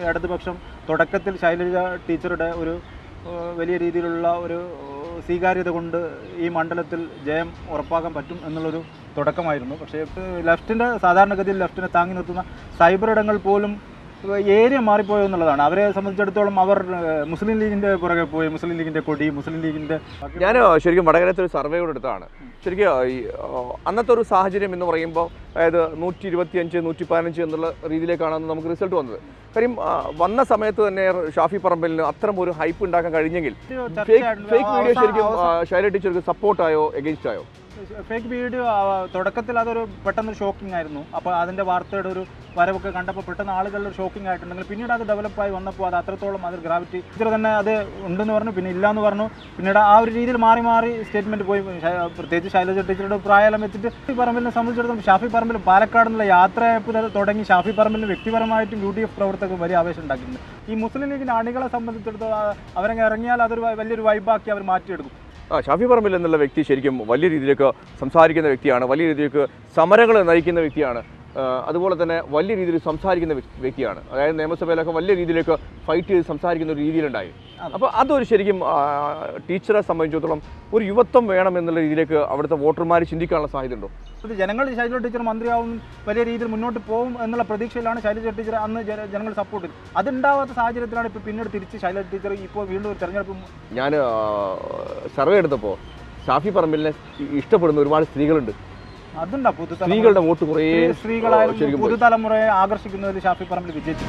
ഇടതുപക്ഷം തുടക്കത്തിൽ ശൈലജ ടീച്ചറുടെ ഒരു ഏഹ്, വലിയ രീതിയിലുള്ള ഒരു ഏഹ്, സ്വീകാര്യത കൊണ്ട് ഈ മണ്ഡലത്തിൽ ജയം ഉറപ്പാക്കാൻ പറ്റും എന്നുള്ളൊരു തുടക്കമായിരുന്നു പക്ഷേ ലെഫ്റ്റിൻ്റെ സാധാരണഗതിയിൽ ലെഫ്റ്റിനെ താങ്ങി നിർത്തുന്ന സൈബർ ഇടങ്ങൾ പോലും ഏരിയ മാറിപ്പോയോ എന്നുള്ളതാണ് അവരെ സംബന്ധിച്ചിടത്തോളം അവർ ഏഹ്, മുസ്ലിം ലീഗിൻ്റെ പുറകെ പോയി മുസ്ലിം ലീഗിൻ്റെ കൊടി മുസ്ലിം ലീഗിൻ്റെ ഞാൻ ശരിക്കും വടകരത്തെ ഒരു സർവേ കൂടെ എടുത്താണ് ശരിക്കും ഈ ആ, അന്നത്തെ ഒരു സാഹചര്യം എന്ന് പറയുമ്പോൾ അതായത് നൂറ്റി ഇരുപത്തിയഞ്ച് നൂറ്റി പതിനഞ്ച് എന്നുള്ള രീതിയിലേക്കാണ് അന്ന് നമുക്ക് റിസൾട്ട് വന്നത് കാര്യം ആ, വന്ന സമയത്ത് തന്നെ ഷാഫി പറമ്പലിന് അത്തരം ഒരു ഹൈപ്പ് ഉണ്ടാക്കാൻ കഴിഞ്ഞെങ്കിൽ ഫേക്ക് ഫേക്ക് വീഡിയോ ശരിക്കും ആ, ശൈല ടീച്ചർക്ക് സപ്പോർട്ടായോ എഗെയിൻസ്റ്റ് ആയോ ഫേക്ക് വീഡിയോ തുടക്കത്തിൽ അതൊരു പെട്ടെന്ന് ഷോക്കിംഗ് ആയിരുന്നു അപ്പോൾ അതിൻ്റെ വാർത്തയുടെ ഒരു വരവൊക്കെ കണ്ടപ്പോൾ പെട്ടെന്ന് ആളുകളിൽ ഷോക്കിംഗ് ആയിട്ടുണ്ടെങ്കിൽ പിന്നീട് അത് ഡെവലപ്പായി വന്നപ്പോൾ അത് അത്രത്തോളം അതിൽ ഗ്രാവിറ്റി ടീച്ചർ തന്നെ അത് ഉണ്ടെന്ന് പറഞ്ഞു പിന്നെ ഇല്ലയെന്ന് പറഞ്ഞു പിന്നീട് ആ ഒരു രീതിയിൽ മാറി മാറി സ്റ്റേറ്റ്മെൻറ്റ് പോയി ശ- പ്രത്യേകിച്ച് ശൈലജ ടീച്ചറുടെ പ്രായം വെച്ചിട്ട് ഷാഫി പറമ്പിലിനെ സംബന്ധിച്ചിടത്തോളം ഷാഫി പറമ്പിൽ പാലക്കാട് നിന്നുള്ള യാത്രയപ്പ് തുടങ്ങി ഷാഫി പറമ്പിലിന് വ്യക്തിപരമായിട്ടും യു ഡി എഫ് പ്രവർത്തകർ വലിയ ആവേശം ഉണ്ടാക്കിയിട്ടുണ്ട് ഈ മുസ്ലിം ലീഗിൻ്റെ അണികളെ സംബന്ധിച്ചിടത്തോളം ആ, അവരങ്ങ് ഇറങ്ങിയാൽ അതൊരു വ- വലിയൊരു വൈബാക്കി അവർ മാറ്റിയെടുക്കും ആ ഷാഫി പറമ്പിൽ എന്നുള്ള വ്യക്തി ശരിക്കും വലിയ രീതിയിലേക്ക് സംസാരിക്കുന്ന വ്യക്തിയാണ് വലിയ രീതിയിലേക്ക് സമരങ്ങൾ നയിക്കുന്ന വ്യക്തിയാണ് ആ, അതുപോലെ തന്നെ വലിയ രീതിയിൽ സംസാരിക്കുന്ന വ്യക്തി- വ്യക്തിയാണ് അതായത് നിയമസഭയിലൊക്കെ വലിയ രീതിയിലേക്ക് ഫൈറ്റ് ചെയ്ത് സംസാരിക്കുന്ന ഒരു രീതിയിലുണ്ടായി അപ്പോൾ അതൊരു ശരിക്കും ആ, ടീച്ചറെ സംബന്ധിച്ചിടത്തോളം ഒരു യുവത്വം വേണം എന്നുള്ള രീതിയിലേക്ക് അവിടുത്തെ വോട്ടർമാർ ചിന്തിക്കാനുള്ള സാധ്യത ഉണ്ടോ ഇത് ജനങ്ങൾ ശൈലജ ടീച്ചർ മന്ത്രിയാവും വലിയ രീതിയിൽ മുന്നോട്ട് പോകും എന്നുള്ള പ്രതീക്ഷയിലാണ് ശൈലജ ടീച്ചർ അന്ന് ജന- ജനങ്ങൾ സപ്പോർട്ട് ചെയ്തത് അതുണ്ടാവാത്ത സാഹചര്യത്തിലാണ് ഇപ്പോൾ പിന്നീട് തിരിച്ച് ശൈലജ ടീച്ചർ ഇപ്പോൾ വീണ്ടും ഒരു തെരഞ്ഞെടുപ്പ് ഞാൻ സർവേ എടുത്തപ്പോൾ ഷാഫി പറമ്പിലിനെ ഇഷ്ടപ്പെടുന്ന ഒരുപാട് സ്ത്രീകളുണ്ട് അതുണ്ടാ പുതുതലമുറ സ്ത്രീകളുടെ വോട്ട് കുറേ സ്ത്രീ- സ്ത്രീകളായാലും ശരിക്കും പോയി. പുതുതലമുറയെ ആകർഷിക്കുന്നതിൽ ഷാഫി പറമ്പിൽ വിജയിച്ചു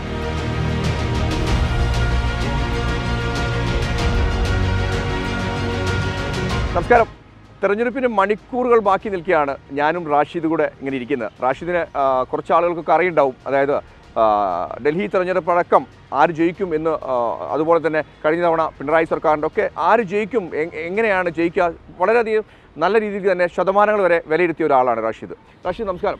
നമസ്കാരം തെരഞ്ഞെടുപ്പിന് മണിക്കൂറുകൾ ബാക്കി നിൽക്കുകയാണ് ഞാനും റാഷിദ് കൂടെ ഇങ്ങനെ ഇരിക്കുന്നത് റാഷിദിനെ ആ, കുറച്ച് ആളുകൾക്കൊക്കെ അറിയുണ്ടാവും അതായത് ആ, ഡൽഹി തെരഞ്ഞെടുപ്പ് അടക്കം ആര് ജയിക്കും എന്ന് ആ, അതുപോലെ തന്നെ കഴിഞ്ഞ തവണ പിണറായി സർക്കാരിൻ്റെ ഒക്കെ ആര് ജയിക്കും എ- എങ്ങനെയാണ് ജയിക്കുക വളരെയധികം നല്ല രീതിയിൽ തന്നെ ശതമാനങ്ങൾ വരെ വിലയിരുത്തിയ ഒരാളാണ് റാഷിദ് റാഷിദ് നമസ്കാരം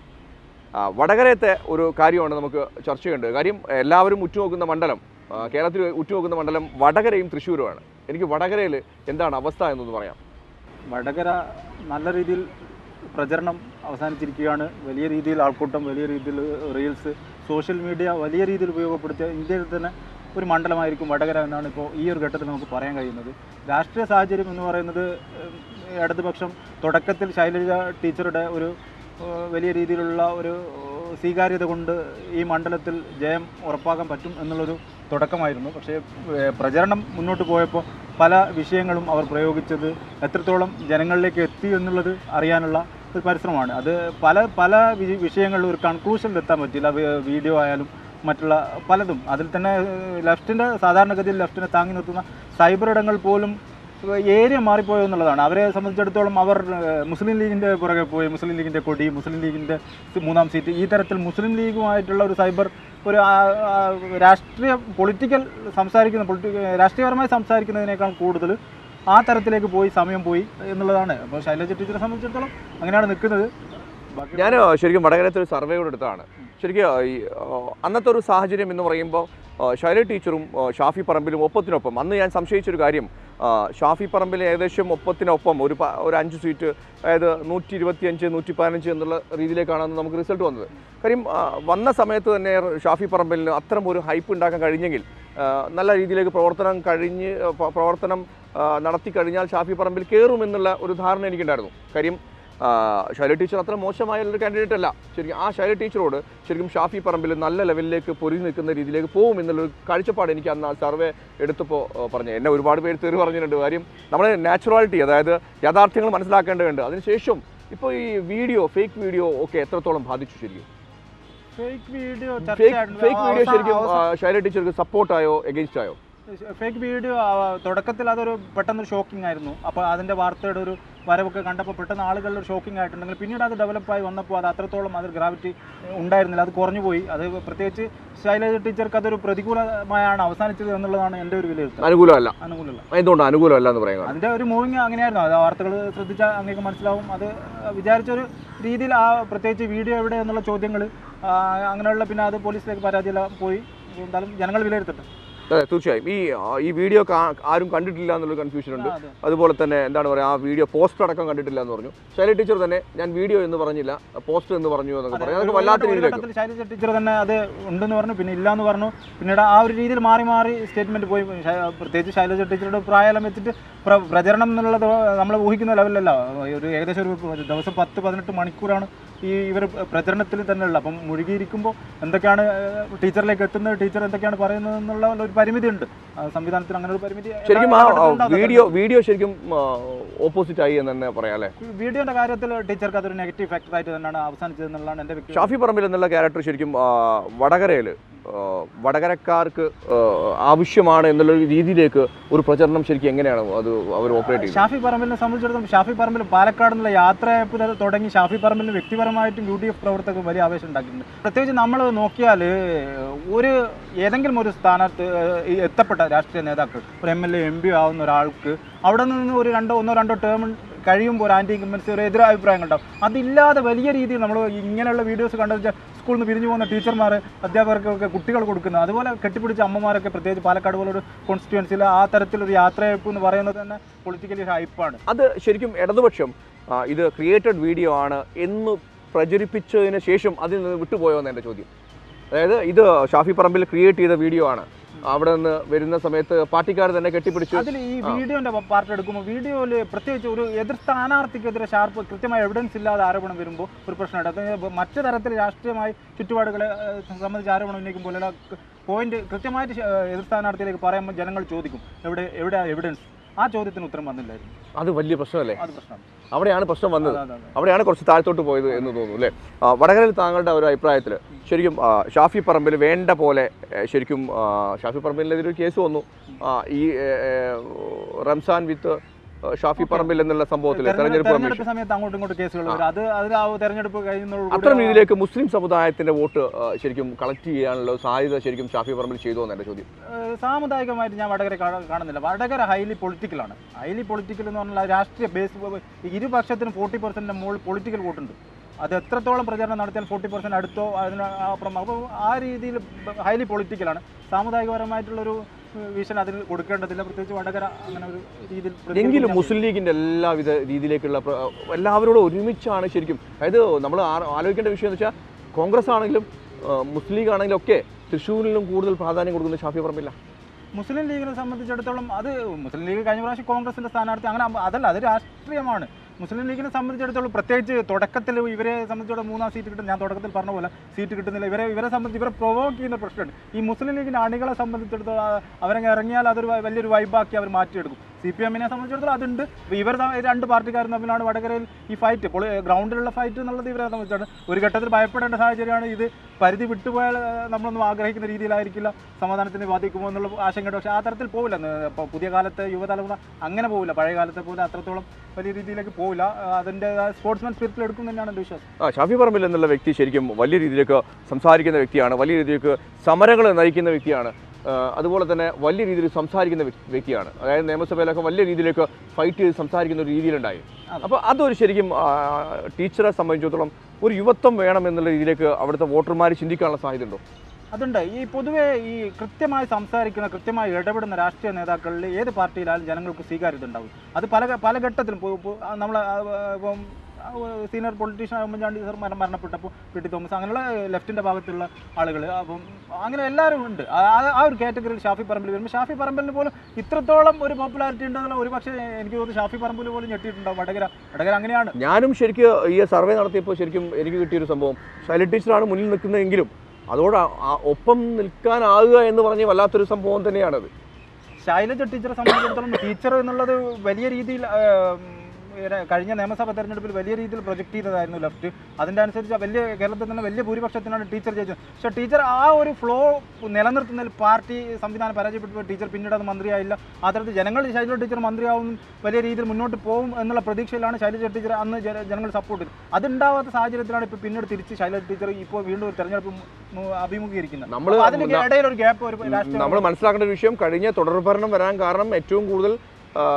ആ, വടകരത്തെ ഒരു കാര്യമാണ് നമുക്ക് ചർച്ച ചെയ്യേണ്ടത് കാര്യം എല്ലാവരും ഉറ്റുനോക്കുന്ന മണ്ഡലം ആ, കേരളത്തിൽ ഉറ്റുനോക്കുന്ന മണ്ഡലം വടകരയും തൃശ്ശൂരുമാണ് എനിക്ക് വടകരയിൽ എന്താണ് അവസ്ഥ എന്നൊന്ന് പറയാം വടകര നല്ല രീതിയിൽ പ്രചരണം അവസാനിച്ചിരിക്കുകയാണ് വലിയ രീതിയിൽ ആൾക്കൂട്ടം വലിയ രീതിയിൽ റീൽസ് സോഷ്യൽ മീഡിയ വലിയ രീതിയിൽ ഉപയോഗപ്പെടുത്തിയ ഇന്ത്യയിൽ തന്നെ ഒരു മണ്ഡലമായിരിക്കും വടകര എന്നാണ് ഇപ്പോൾ ഈ ഒരു ഘട്ടത്തിൽ നമുക്ക് പറയാൻ കഴിയുന്നത് രാഷ്ട്രീയ സാഹചര്യം എന്ന് പറയുന്നത് ഉം, ഇടതുപക്ഷം തുടക്കത്തിൽ ശൈലജ ടീച്ചറുടെ ഒരു ഏഹ്, വലിയ രീതിയിലുള്ള ഒരു ഏഹ്, സ്വീകാര്യത കൊണ്ട് ഈ മണ്ഡലത്തിൽ ജയം ഉറപ്പാക്കാൻ പറ്റും എന്നുള്ളൊരു തുടക്കമായിരുന്നു പക്ഷേ ഏഹ്, പ്രചരണം മുന്നോട്ട് പോയപ്പോൾ പല വിഷയങ്ങളും അവർ പ്രയോഗിച്ചത് എത്രത്തോളം ജനങ്ങളിലേക്ക് എത്തി എന്നുള്ളത് അറിയാനുള്ള ഒരു പരിശ്രമമാണ് അത് പല പല വി- വിഷയങ്ങളിലും ഒരു കൺക്ലൂഷനിൽ എത്താൻ പറ്റില്ല വി- വീഡിയോ ആയാലും മറ്റുള്ള പലതും അതിൽ തന്നെ ലെഫ്റ്റിൻ്റെ സാധാരണഗതിയിൽ ലെഫ്റ്റിനെ താങ്ങി നിർത്തുന്ന സൈബർ ഇടങ്ങൾ പോലും ഏരിയ മാറിപ്പോയോ എന്നുള്ളതാണ് അവരെ സംബന്ധിച്ചിടത്തോളം അവർ ഏഹ്, മുസ്ലിം ലീഗിൻ്റെ പുറകെ പോയി മുസ്ലിം ലീഗിൻ്റെ കൊടി മുസ്ലിം ലീഗിൻ്റെ മൂന്നാം സീറ്റ് ഈ തരത്തിൽ മുസ്ലിം ലീഗുമായിട്ടുള്ള ഒരു സൈബർ ഒരു ആ, ആ, രാഷ്ട്രീയ പൊളിറ്റിക്കൽ സംസാരിക്കുന്ന പൊളിറ്റി രാഷ്ട്രീയപരമായി സംസാരിക്കുന്നതിനേക്കാൾ കൂടുതൽ ആ തരത്തിലേക്ക് പോയി സമയം പോയി എന്നുള്ളതാണ് അപ്പോൾ ശൈലജ ടീച്ചറെ സംബന്ധിച്ചിടത്തോളം അങ്ങനെയാണ് നിൽക്കുന്നത് ബാക്കി ഞാൻ ശരിക്കും വടകരത്തെ ഒരു സർവേ കൂടെ എടുത്താണ് ശരിക്കും ഈ ആ, അന്നത്തെ ഒരു സാഹചര്യം എന്ന് പറയുമ്പോൾ ആ, ശൈല ടീച്ചറും ആ, ഷാഫി പറമ്പിലും ഒപ്പത്തിനൊപ്പം അന്ന് ഞാൻ സംശയിച്ചൊരു കാര്യം ആ, ഷാഫി പറമ്പിൽ ഏകദേശം ഒപ്പത്തിനൊപ്പം ഒരു പ- ഒരു അഞ്ച് സീറ്റ് അതായത് നൂറ്റി ഇരുപത്തിയഞ്ച് നൂറ്റി പതിനഞ്ച് എന്നുള്ള രീതിയിലേക്കാണ് അന്ന് നമുക്ക് റിസൾട്ട് വന്നത് കാര്യം ആ, വന്ന സമയത്ത് തന്നെ ഷാഫി പറമ്പിലിന് അത്തരം ഒരു ഹൈപ്പ് ഉണ്ടാക്കാൻ കഴിഞ്ഞെങ്കിൽ ആ, നല്ല രീതിയിലേക്ക് പ്രവർത്തനം കഴിഞ്ഞ് പ- പ്രവർത്തനം ആ, നടത്തി കഴിഞ്ഞാൽ ഷാഫി പറമ്പിൽ കയറുമെന്നുള്ള ഒരു ധാരണ എനിക്കുണ്ടായിരുന്നു കാര്യം ആ, ശൈല ടീച്ചർ അത്ര മോശമായ ഒരു കാൻഡിഡേറ്റ് അല്ല ശരിക്കും ആ ശൈല ടീച്ചറോട് ശരിക്കും ഷാഫി പറമ്പിൽ നല്ല ലെവലിലേക്ക് പൊരുതി നിൽക്കുന്ന രീതിയിലേക്ക് പോകും എന്നുള്ളൊരു കാഴ്ചപ്പാട് എനിക്ക് അന്ന് ആ സർവേ എടുത്തപ്പോൾ പറഞ്ഞു എന്നെ ഒരുപാട് പേര് തെറി പറഞ്ഞിട്ടുണ്ട് കാര്യം നമ്മുടെ നാച്ചുറാലിറ്റി അതായത് യാഥാർത്ഥ്യങ്ങൾ മനസ്സിലാക്കേണ്ടതുണ്ട് അതിനുശേഷം ഇപ്പോൾ ഈ വീഡിയോ ഫേക്ക് വീഡിയോ ഒക്കെ എത്രത്തോളം ബാധിച്ചു ശരിക്കും fake video fake fake video ശരിക്കും ആ, ശൈല ടീച്ചർക്ക് സപ്പോർട്ടായോ എഗെയിൻസ്റ്റ് ആയോ ഫേക്ക് വീഡിയോ ആ, തുടക്കത്തിൽ അതൊരു പെട്ടെന്ന് ഷോക്കിംഗ് ആയിരുന്നു അപ്പോൾ അതിൻ്റെ വാർത്തയുടെ ഒരു വരവൊക്കെ കണ്ടപ്പോൾ പെട്ടെന്ന് ആളുകളിൽ ഷോക്കിംഗ് ആയിട്ടുണ്ടെങ്കിൽ പിന്നീട് അത് ഡെവലപ്പായി വന്നപ്പോൾ അത് അത്രത്തോളം അതിൽ ഗ്രാവിറ്റി ഉണ്ടായിരുന്നില്ല അത് കുറഞ്ഞു പോയി അത് പ്രത്യേകിച്ച് ശൈലജ ടീച്ചർക്ക് അതൊരു പ്രതികൂലമായാണ് അവസാനിച്ചത് എന്നുള്ളതാണ് എൻ്റെ ഒരു വിലയിരുത്തൽ അനുകൂലമല്ല അനുകൂലമല്ല എന്തുകൊണ്ട് അനുകൂലമല്ല എന്ന് പറയുന്നത് അതിൻ്റെ ഒരു മൂവിങ് അങ്ങനെയായിരുന്നു അത് ആ വാർത്തകൾ ശ്രദ്ധിച്ചാൽ അങ്ങേക്ക് മനസ്സിലാവും അത് വിചാരിച്ചൊരു രീതിയിൽ ആ പ്രത്യേകിച്ച് വീഡിയോ എവിടെ എന്നുള്ള ചോദ്യങ്ങൾ അങ്ങനെയുള്ള പിന്നെ അത് പോലീസിലേക്ക് പരാതിയെല്ലാം പോയി എന്തായാലും ജനങ്ങൾ വിലയിരുത്തട്ടെ അതെ തീർച്ചയായും ഈ ആ, ഈ വീഡിയോ കാ- ആരും കണ്ടിട്ടില്ല എന്നുള്ള കൺഫ്യൂഷൻ ഉണ്ട് അതെ. അതുപോലെ തന്നെ എന്താണ് പറയുക ആ വീഡിയോ പോസ്റ്റർ അടക്കം കണ്ടിട്ടില്ല എന്ന് പറഞ്ഞു ശൈല ടീച്ചർ തന്നെ ഞാൻ വീഡിയോ എന്ന് പറഞ്ഞില്ല പോസ്റ്റർ എന്ന് പറഞ്ഞു എന്നൊക്കെ പറഞ്ഞു അതൊക്കെ വല്ലാത്ത ഒരു രീതിയിലേക്ക് ഘട്ടത്തിൽ ശൈലജ ടീച്ചർ തന്നെ അത് ഉണ്ടെന്ന് പറഞ്ഞു പിന്നെ ഇല്ല എന്ന് പറഞ്ഞു പിന്നീട് ആ ഒരു രീതിയിൽ മാറി മാറി സ്റ്റേറ്റ്മെന്റ് പോയി ശൈ- പ്രത്യേകിച്ച് ശൈലജ ടീച്ചറുടെ പ്രായം വെച്ചിട്ട് പ്ര- പ്രചരണം എന്നുള്ളത് നമ്മൾ ഊഹിക്കുന്ന ലെവലല്ല ഒരു ഏകദേശം ഒരു ഒരു ദിവസം പത്ത് പതിനെട്ട് മണിക്കൂറാണ് ഈ ഇവർ പ്രചരണത്തിൽ തന്നെ ഉള്ളത് അപ്പം മുഴുകിയിരിക്കുമ്പോൾ എന്തൊക്കെയാണ് ഏഹ്, ടീച്ചറിലേക്ക് എത്തുന്നത് ടീച്ചർ എന്തൊക്കെയാണ് പറയുന്നത് എന്നുള്ള ഒരു പരിമിതി ഉണ്ട് ആ സംവിധാനത്തിന് അങ്ങനെ ഒരു പരിമിതി എല്ലാ ശരിക്കും ആ ഘട്ടത്തിലും ഉണ്ടാകും. വീഡിയോ വീഡിയോ ശരിക്കും ഓപ്പോസിറ്റ് ആയി എന്ന് തന്നെ പറയാം അല്ലേ വീഡിയോന്റെ കാര്യത്തിൽ ടീച്ചർക്ക് അതൊരു നെഗറ്റീവ് ഫാക്ടർ ആയിട്ട് തന്നെയാണ് അവസാനിച്ചത് എന്നുള്ളതാണ് എൻ്റെ വ്യക്തി ഷാഫി പറമ്പിൽ എന്നുള്ള ക്യാരക്ടർ ശരിക്കും വടകരയിൽ വടകരക്കാർക്ക് ആ, ആവശ്യമാണ് എന്നുള്ള ഒരു രീതിയിലേക്ക് ഒരു പ്രചരണം ശരിക്കും എങ്ങനെയാണ് അത് അവർ ഓപ്പറേറ്റ് ചെയ്യുന്നത് ഷാഫി പറമ്പിലിനെ സംബന്ധിച്ചിടത്തോളം ഷാഫി പറമ്പിൽ പാലക്കാട് നിന്നുള്ള യാത്രയപ്പ് മുതൽ തുടങ്ങി ഷാഫി പറമ്പിലിന് വ്യക്തിപരമായിട്ടും യു ഡി എഫ് പ്രവർത്തകർ വലിയ ആവേശം ഉണ്ടാക്കിയിട്ടുണ്ട് പ്രത്യേകിച്ച് നമ്മൾ നോക്കിയാൽ ഒരു ഏതെങ്കിലും ഒരു സ്ഥാനത്ത് ഏഹ്, ഈ എത്തപ്പെട്ട രാഷ്ട്രീയ നേതാക്കൾ ഒരു M L A M P ആവുന്ന ഒരാൾക്ക് അവിടെ നിന്ന് ഒരു രണ്ടോ ഒന്നോ രണ്ടോ ടേം കഴിയുമ്പോൾ ഒരു ആൻറ്റി ഇൻകമ്പൻസി ഒരു എതിരഭിപ്രായങ്ങൾ ഉണ്ടാവും അതില്ലാതെ വലിയ രീതിയിൽ നമ്മൾ ഇങ്ങനെയുള്ള വീഡിയോസ് കണ്ടു വെച്ചാൽ സ്കൂളിൽ നിന്ന് പിരിഞ്ഞു പോകുന്ന ടീച്ചർമാർ അധ്യാപകർക്കൊക്കെ കുട്ടികൾ കൊടുക്കുന്നത് അതുപോലെ കെട്ടിപ്പിടിച്ച അമ്മമാരൊക്കെ പ്രത്യേകിച്ച് പാലക്കാട് പോലൊരു കോൺസ്റ്റിറ്റ്യുവൻസിൽ ആ തരത്തിലൊരു യാത്രയപ്പ് എന്ന് പറയുന്നത് തന്നെ പൊളിറ്റിക്കലി ഹൈപ്പാണ് അത് ശരിക്കും ഇടതുപക്ഷം ആ, ഇത് ക്രിയേറ്റഡ് വീഡിയോ ആണ് എന്ന് പ്രചരിപ്പിച്ചതിന് ശേഷം അതിൽ നിന്ന് വിട്ടുപോയോ എന്ന് എൻ്റെ ചോദ്യം അതായത് ഇത് ഷാഫി പറമ്പിൽ ക്രിയേറ്റ് ചെയ്ത വീഡിയോ ആണ് അവിടെ നിന്ന് വരുന്ന സമയത്ത് പാർട്ടിക്കാർ തന്നെ കെട്ടിപ്പിടിച്ചു അതിൽ ഈ വീഡിയോന്റെ പാർട്ട് എടുക്കുമ്പോൾ വീഡിയോയിൽ പ്രത്യേകിച്ച് ഒരു എതിർ സ്ഥാനാർത്ഥിക്കെതിരെ ഷാർപ്പ് കൃത്യമായ എവിഡൻസ് ഇല്ലാതെ ആരോപണം വരുമ്പോൾ ഒരു പ്രശ്നമുണ്ട് അത് മറ്റു തരത്തിൽ രാഷ്ട്രീയമായി ചുറ്റുപാടുകളെ ഏഹ്, സംബന്ധിച്ച് ആരോപണം ഉന്നയിക്കുമ്പോൾ പോയിന്റ് കൃത്യമായിട്ട് ശ- ഏഹ്, എതിർ സ്ഥാനാർത്ഥിയിലേക്ക് പറയുമ്പോൾ ജനങ്ങൾ ചോദിക്കും എവിടെ എവിടെ എവിഡൻസ് ആ ചോദ്യത്തിന് ഉത്തരം വന്നില്ലായിരുന്നു അത് വലിയ പ്രശ്നമല്ലേ അത് പ്രശ്നമാണ് അവിടെയാണ് പ്രശ്നം വന്നത് അതെ, അതെ. അവിടെയാണ് കുറച്ച് താഴത്തോട്ട് പോയത് എന്ന് തോന്നുന്നു അല്ലേ ആ, വടകരയിൽ താങ്കളുടെ ഒരു അഭിപ്രായത്തിൽ ശരിക്കും ആ, ഷാഫി പറമ്പിൽ വേണ്ട പോലെ ഏ, ശരിക്കും ആ, ഷാഫി പറമ്പിലിനെതിരെ ഒരു കേസ് വന്നു ആ, ഈ ഏ, ഏ, റംസാൻ വിത്ത് ഷാഫി പറമ്പിൽ എന്നുള്ള സംഭവത്തിൽ തെരഞ്ഞെടുപ്പ് കമ്മീഷൻ തെരഞ്ഞെടുപ്പ് സമയത്ത് അങ്ങോട്ടും ഇങ്ങോട്ടും കേസുകൾ വരും അത് അതിൽ ആ തെരഞ്ഞെടുപ്പ് കഴിയുന്നതോടുകൂടി അത്തരം രീതിയിലേക്ക് മുസ്ലിം സമുദായത്തിന്റെ വോട്ട് ആ, ശരിക്കും കളക്ട് ചെയ്യാനുള്ള സാധ്യത ശരിക്കും ഷാഫി പറമ്പിൽ ചെയ്തു എന്ന് എൻ്റെ ചോദ്യം ഏഹ് സാമുദായികമായിട്ട് ഞാൻ വടകര കാണ- കാണുന്നില്ല വടകര ഹൈലി പൊളിറ്റിക്കലാണ് ഹൈലി പൊളിറ്റിക്കൽ എന്ന് പറഞ്ഞാൽ രാഷ്ട്രീയ ബേസ് ഇരുപക്ഷത്തിനും ഫോർട്ടി പെർസെൻറ്റിൻ്റെ മുകളിൽ പൊളിറ്റിക്കൽ വോട്ടുണ്ട് അത് എത്രത്തോളം പ്രചരണം നടത്തിയാൽ ഫോർട്ടി പെർസെൻറ്റ് അടുത്തോ അതിന് അപ്പുറം അപ്പോൾ ആ രീതിയിൽ ഹൈലി പൊളിറ്റിക്കലാണ് സാമുദായികപരമായിട്ടുള്ളൊരു വിഷൻ അതിൽ കൊടുക്കേണ്ടതില്ല പ്രത്യേകിച്ച് വടകര അങ്ങനെ ഒരു രീതിയിൽ എങ്കിലും പ്രതികരിക്കാൻ മുസ്ലിം ലീഗിന്റെ എല്ലാവിധ രീതിയിലേക്കുള്ള പ്ര- എല്ലാവരോടും ഒരുമിച്ചാണ് ശരിക്കും അതായത് നമ്മൾ ആലോചിക്കേണ്ട വിഷയം എന്ന് വെച്ചാൽ കോൺഗ്രസ് ആണെങ്കിലും ആ, മുസ്ലിം ലീഗ് ആണെങ്കിലും ഒക്കെ തൃശ്ശൂരിലും കൂടുതൽ പ്രാധാന്യം കൊടുക്കുന്നത് ഷാഫി പറമ്പില്ല മുസ്ലിം ലീഗിനെ സംബന്ധിച്ചിടത്തോളം അത് മുസ്ലിം ലീഗ് കഴിഞ്ഞ പ്രാവശ്യം കോൺഗ്രസിന്റെ സ്ഥാനാർത്ഥി അങ്ങനെ ആവുമ്പോ അതല്ല അത് രാഷ്ട്രീയമാണ് മുസ്ലിം ലീഗിനെ സംബന്ധിച്ചിടത്തോളം പ്രത്യേകിച്ച് തുടക്കത്തിൽ ഇവരെ സംബന്ധിച്ചിടത്തോളം മൂന്നാം സീറ്റ് കിട്ടും ഞാൻ തുടക്കത്തിൽ പറഞ്ഞ പോലെ സീറ്റ് കിട്ടുന്നില്ല ഇവരെ ഇവരെ സംബന്ധിച്ച് ഇവരെ പ്രൊവോക്ക് ചെയ്യുന്ന പ്രശ്നമുണ്ട് ഈ മുസ്ലിം ലീഗിന്റെ അണികളെ സംബന്ധിച്ചിടത്തോളം ആ, അവരങ്ങ് ഇറങ്ങിയാൽ അതൊരു വ- വലിയൊരു വൈബാക്കി അവർ മാറ്റിയെടുക്കും സി പി എമ്മിനെ സംബന്ധിച്ചിടത്തോളം അതുണ്ട് ഇപ്പോൾ ഇവർ തമ്മിൽ- രണ്ട് പാർട്ടിക്കാരും തമ്മിലാണ് വടകരയിൽ ഈ ഫൈറ്റ് ഇപ്പോൾ ഗ്രൗണ്ടിലുള്ള ഫൈറ്റ് എന്നുള്ളത് ഇവരെ സംബന്ധിച്ചാണ് ഒരു ഘട്ടത്തിൽ ഭയപ്പെടേണ്ട സാഹചര്യമാണ് ഇത് പരിധി വിട്ടുപോയാൽ ആ, നമ്മളൊന്നും ആഗ്രഹിക്കുന്ന രീതിയിലായിരിക്കില്ല സമാധാനത്തിന് ബാധിക്കുമോ എന്നുള്ള ആശങ്കയുണ്ട് പക്ഷേ ആ തരത്തിൽ പോവില്ല ഇപ്പോൾ പുതിയ കാലത്തെ യുവതലമുറ അങ്ങനെ പോവില്ല പഴയ കാലത്തെ പോലെ അത്രത്തോളം വലിയ രീതിയിലേക്ക് പോവില്ല ആ, അതിൻ്റെ സ്പോർട്സ്മാൻ സ്പിരിറ്റിൽ എടുക്കും തന്നെയാണ് എൻ്റെ വിശ്വാസം ആ ഷാഫി പറമ്പിൽ എന്നുള്ള വ്യക്തി ശരിക്കും വലിയ രീതിയിലേക്ക് സംസാരിക്കുന്ന വ്യക്തിയാണ് വലിയ രീതിയിലേക്ക് സമരങ്ങൾ നയിക്കുന്ന വ്യക്തിയാണ് ആ, അതുപോലെ തന്നെ വലിയ രീതിയിൽ സംസാരിക്കുന്ന വ്യക്തി- വ്യക്തിയാണ് അതായത് നിയമസഭയിലൊക്കെ വലിയ രീതിയിലേക്ക് ഫൈറ്റ് ചെയ്ത് സംസാരിക്കുന്ന ഒരു രീതിയിലുണ്ടായി അതെ. അപ്പോൾ അതൊരു ശരിക്കും ആ, ടീച്ചറെ സംബന്ധിച്ചിടത്തോളം ഒരു യുവത്വം വേണം എന്നുള്ള രീതിയിലേക്ക് അവിടുത്തെ വോട്ടർമാർ ചിന്തിക്കാനുള്ള സാധ്യത ഉണ്ടോ അതുണ്ട് ഈ പൊതുവെ ഈ കൃത്യമായി സംസാരിക്കുന്ന കൃത്യമായി ഇടപെടുന്ന രാഷ്ട്രീയ നേതാക്കളിൽ ഏത് പാർട്ടിയിലായാലും ജനങ്ങൾക്ക് സ്വീകാര്യത ഉണ്ടാവും അത് പല പല ഘട്ടത്തിലും നമ്മൾ ഇപ്പം സീനിയർ പൊളിറ്റീഷ്യൻ ഉമ്മൻചാണ്ടി സർ മരണം മരണപ്പെട്ടപ്പോൾ പി ടി തോമസ് അങ്ങനെയുള്ള ലെഫ്റ്റിൻ്റെ ഭാഗത്തുള്ള ആളുകൾ അപ്പം അങ്ങനെ എല്ലാവരും ഉണ്ട് ആ ആ- ആ ഒരു കാറ്റഗറിയിൽ ഷാഫി പറമ്പിൽ വരുമ്പോൾ ഷാഫി പറമ്പിലിന് പോലും ഇത്രത്തോളം ഒരു പോപ്പുലാരിറ്റി ഉണ്ടെന്നുള്ള ഒരു പക്ഷേ എനിക്ക് തോന്നുന്നു ഷാഫി പറമ്പിൽ പോലും ഞെട്ടിയിട്ടുണ്ടാവും വടകര വടകര അങ്ങനെയാണ് ഞാനും ശരിക്കും ഈ സർവേ നടത്തിയപ്പോൾ ശരിക്കും എനിക്ക് കിട്ടിയൊരു സംഭവം ശൈലജ ടീച്ചറാണ് മുന്നിൽ നിൽക്കുന്നതെങ്കിലും അതോട് ആ- ആ ഒപ്പം നിൽക്കാനാകുക എന്ന് പറഞ്ഞ വല്ലാത്തൊരു സംഭവം തന്നെയാണത് ശൈലജ ടീച്ചറെ സംബന്ധിച്ചിടത്തോളം ടീച്ചർ എന്നുള്ളത് വലിയ രീതിയിൽ ആ, ഉം, ഇങ്ങനെ കഴിഞ്ഞ നിയമസഭാ തെരഞ്ഞെടുപ്പിൽ വലിയ രീതിയിൽ പ്രൊജക്ട് ചെയ്തതായിരുന്നു ലെഫ്റ്റ് അതിൻ്റെ അനുസരിച്ച് വലിയ കേരളത്തിൽ തന്നെ വലിയ ഭൂരിപക്ഷത്തിനാണ് ടീച്ചർ ജയിച്ചത് പക്ഷേ ടീച്ചർ ആ ഒരു ഫ്ലോ നിലനിർത്തുന്നതിൽ പാർട്ടി സംവിധാനം പരാജയപ്പെട്ടു ടീച്ചർ പിന്നീട് അത് മന്ത്രിയായില്ല ആ തരത്തിൽ ജനങ്ങൾ ശൈലജ ടീച്ചർ മന്ത്രിയാവും വലിയ രീതിയിൽ മുന്നോട്ട് പോകും എന്നുള്ള പ്രതീക്ഷയിലാണ് ശൈലജ ടീച്ചർ അന്ന് ജന- ജനങ്ങൾ സപ്പോർട്ട് ചെയ്തത് അതുണ്ടാവാത്ത സാഹചര്യത്തിലാണ് ഇപ്പോൾ പിന്നീട് തിരിച്ച് ശൈലജ ടീച്ചർ ഇപ്പോൾ വീണ്ടും ഒരു തെരഞ്ഞെടുപ്പ് മു- അഭിമുഖീകരിക്കുന്നത് നമ്മള് അപ്പോൾ അതിന് ഇടയിൽ ഒരു ഗ്യാപ്പ് ഒരു രാഷ്ട്രീയ നമ്മൾ മനസ്സിലാക്കേണ്ട ഒരു വിഷയം കഴിഞ്ഞ തുടർഭരണം വരാൻ കാരണം ഏറ്റവും കൂടുതൽ ആ,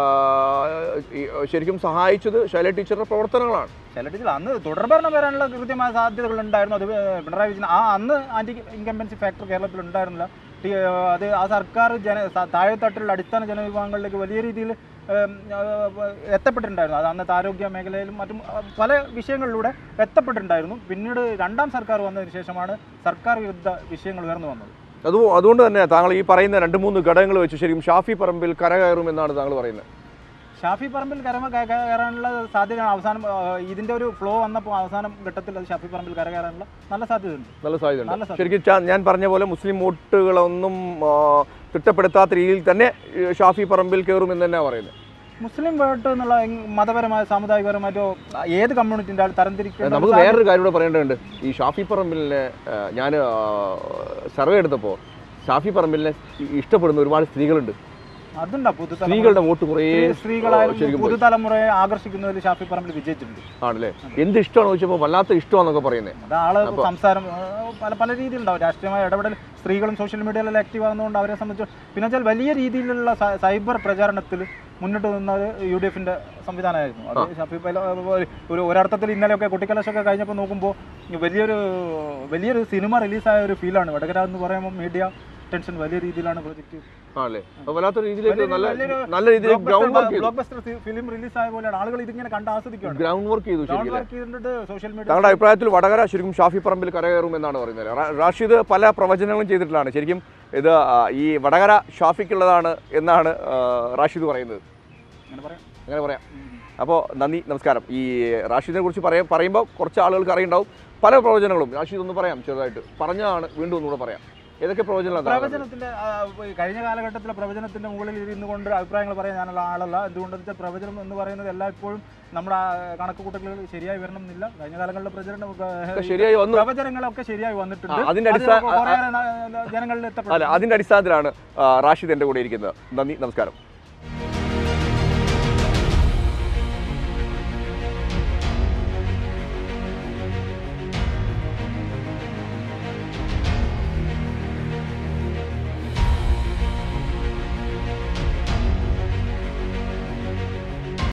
ഈ, ശരിക്കും സഹായിച്ചത് ശൈല ടീച്ചറുടെ പ്രവർത്തനങ്ങളാണ് ചില ടീച്ചർ അന്ന് തുടർഭരണം വരാനുള്ള കൃത്യമായ സാധ്യതകൾ ഉണ്ടായിരുന്നു അത് പിണറായി വിജയൻ ആ അന്ന് ആന്റി ഇൻകംബൻസി ഫാക്ടർ കേരളത്തിൽ ഉണ്ടായിരുന്നില്ല ടി- അത് ആ സർക്കാർ ജന സ- താഴെത്തട്ടിലുള്ള അടിസ്ഥാന ജനവിഭാഗങ്ങളിലേക്ക് വലിയ രീതിയിൽ ഏം, ആ, എത്തപ്പെട്ടിട്ടുണ്ടായിരുന്നു അത് അന്നത്തെ ആരോഗ്യ മേഖലയിലും മറ്റും ആ, പല വിഷയങ്ങളിലൂടെ എത്തപ്പെട്ടിട്ടുണ്ടായിരുന്നു പിന്നീട് രണ്ടാം സർക്കാർ വന്നതിന് ശേഷമാണ് സർക്കാർ വിരുദ്ധ വിഷയങ്ങൾ ഉയർന്നു വന്നത് അത് അതുകൊണ്ട് തന്നെ താങ്കൾ ഈ പറയുന്ന രണ്ട് മൂന്ന് ഘടകങ്ങൾ വെച്ച് ശരിക്കും ഷാഫി പറമ്പിൽ കരകയറും എന്നാണ് താങ്കൾ പറയുന്നത് ഷാഫി പറമ്പിൽ കരമ ക- ക- കയറാനുള്ള സാധ്യത അവസാനം ആ, ഇതിന്റെ ഒരു ഫ്ലോ വന്നപ്പോൾ അവസാനം ഘട്ടത്തിൽ അത് ഷാഫി പറമ്പിൽ കര കയറാനുള്ള നല്ല സാധ്യതയുണ്ട് നല്ല സാധ്യതയുണ്ട് നല്ല സാധ്യത ശരിക്കും ചാ- ഞാൻ പറഞ്ഞ പോലെ മുസ്ലിം വോട്ടുകളൊന്നും ആ, തിട്ടപ്പെടുത്താത്ത രീതിയിൽ തന്നെ ഈ ഷാഫി പറമ്പിൽ കയറും എന്ന് തന്നെയാണ് പറയുന്നത് മുസ്ലിം വോട്ട് എന്നുള്ള ഇങ് മതപരമായ സാമുദായികപരമായിട്ടോ ഏത് കമ്മ്യൂണിറ്റിൻ്റെ ആൾ തരംതിരിക്കുന്ന നമുക്ക് വേറൊരു കാര്യം കൂടെ പറയേണ്ടതുണ്ട് ഈ ഷാഫി പറമ്പിലിനെ ഞാൻ സർവേ എടുത്തപ്പോൾ ഷാഫി പറമ്പിലിനെ ഇ- ഇഷ്ടപ്പെടുന്ന ഒരുപാട് സ്ത്രീകളുണ്ട് അതുണ്ടാ പുതുതലമുറ സ്ത്രീകളുടെ വോട്ട് കുറേ സ്ത്രീകളായാലും ശരിക്കും പോയി. പുതുതലമുറയെ ആകർഷിക്കുന്നതിൽ ഷാഫി പറമ്പിൽ വിജയിച്ചിട്ടുണ്ട് ആണല്ലേ എന്ത് ഇഷ്ടമാണെന്ന് ചോദിച്ചപ്പോൾ വല്ലാത്ത ഇഷ്ടമാണെന്നൊക്കെ പറയുന്നത് അത് ആള് സംസാരം ആ, പല പല രീതിയിലുണ്ടാവും രാഷ്ട്രീയമായ ഇടപെടൽ സ്ത്രീകളും സോഷ്യൽ മീഡിയയിലെല്ലാം ആക്റ്റീവ് ആകുന്നതുകൊണ്ട് അവരെ സംബന്ധിച്ച് പിന്നെ വെച്ചാൽ വലിയ രീതിയിലുള്ള സ- സൈബർ പ്രചാരണത്തിൽ മുന്നിട്ട് നിന്നത് യു ഡി എഫിന്റെ സംവിധാനമായിരുന്നു അത് ഷാഫി പൈല ഒരു ഒരർത്ഥത്തിൽ ഇന്നലെയൊക്കെ കുട്ടിക്കലശമൊക്കെ കഴിഞ്ഞപ്പോൾ നോക്കുമ്പോൾ വലിയൊരു വലിയൊരു സിനിമ റിലീസായ ഒരു ഫീലാണ് വടകര എന്ന് പറയുമ്പോൾ മീഡിയ ടെൻഷൻ വലിയ രീതിയിലാണ് പ്രൊജക്റ്റ് ആണല്ലേ അപ്പോൾ വല്ലാത്ത രീതിയിലേക്ക് നല്ല നല്ല രീതിയിൽ ഗ്രൗണ്ട് വർക്ക് ചെയ്തു ബ്ലോക്ക് ബസ്റ്റർ ഫിലിം റിലീസായ പോലെയാണ് ആളുകൾ ഇതിങ്ങനെ കണ്ട് ആസ്വദിക്കുകയാണ് ഗ്രൗണ്ട് വർക്ക് ചെയ്തു ഗ്രൗണ്ട് ശരിക്കും വർക്ക് ചെയ്തിട്ട് സോഷ്യൽ മീഡിയ താങ്കളുടെ അഭിപ്രായത്തിൽ വടകര ശരിക്കും ഷാഫി പറമ്പിൽ കരകയറും എന്നാണ് പറയുന്നത് റാ- റാഷിദ് പല പ്രവചനങ്ങളും ചെയ്തിട്ടുള്ളതാണ് ശരിക്കും ഇത് ആ, ഈ വടകര ഷാഫിക്കുള്ളതാണ് എന്നാണ് ആ, റാഷിദ് പറയുന്നത് അങ്ങനെ പറയാം അങ്ങനെ പറയാം അപ്പോൾ നന്ദി നമസ്കാരം ഈ റാഷിദിനെ കുറിച്ച് പറയാം പറയുമ്പോൾ കുറച്ച് ആളുകൾക്ക് അറിയുണ്ടാവും പല പ്രവചനങ്ങളും റാഷിദ് ഒന്ന് പറയാം ചെറുതായിട്ട് പറഞ്ഞതാണ് വീണ്ടും ഒന്നുകൂടെ പറയാം ഏതൊക്കെ പ്രവചനങ്ങളാണ് താങ്കൾ പറഞ്ഞത്? പ്രവചനത്തിന്റെ ആ, ഈ കഴിഞ്ഞ കാലഘട്ടത്തിലെ പ്രവചനത്തിന്റെ മുകളിൽ ഇരുന്നു കൊണ്ട് അഭിപ്രായങ്ങൾ പറയാൻ ഞാനുള്ള ആളല്ല എന്തുകൊണ്ടെന്ന് വെച്ചാൽ പ്രവചനം എന്ന് പറയുന്നത് എല്ലായ്പ്പോഴും നമ്മുടെ ആ കണക്കുകൂട്ടലുകൾ ശരിയായി വരണം എന്നില്ല കഴിഞ്ഞ കാലങ്ങളിലെ പ്രചരണം ഒക്കെ ശരിയായി വന്നു പ്രവചനങ്ങളൊക്കെ ശരിയായി വന്നിട്ടുണ്ട് ആ, അതിന്റെ അത് അടിസ്ഥാന- കുറേയേറെ ന- ജനങ്ങളിൽ അല്ല എത്തപ്പെട്ടു അതിന്റെ അടിസ്ഥാനത്തിലാണ് ആ, റാഷിദ് എൻ്റെ കൂടെ ഇരിക്കുന്നത് നന്ദി നമസ്കാരം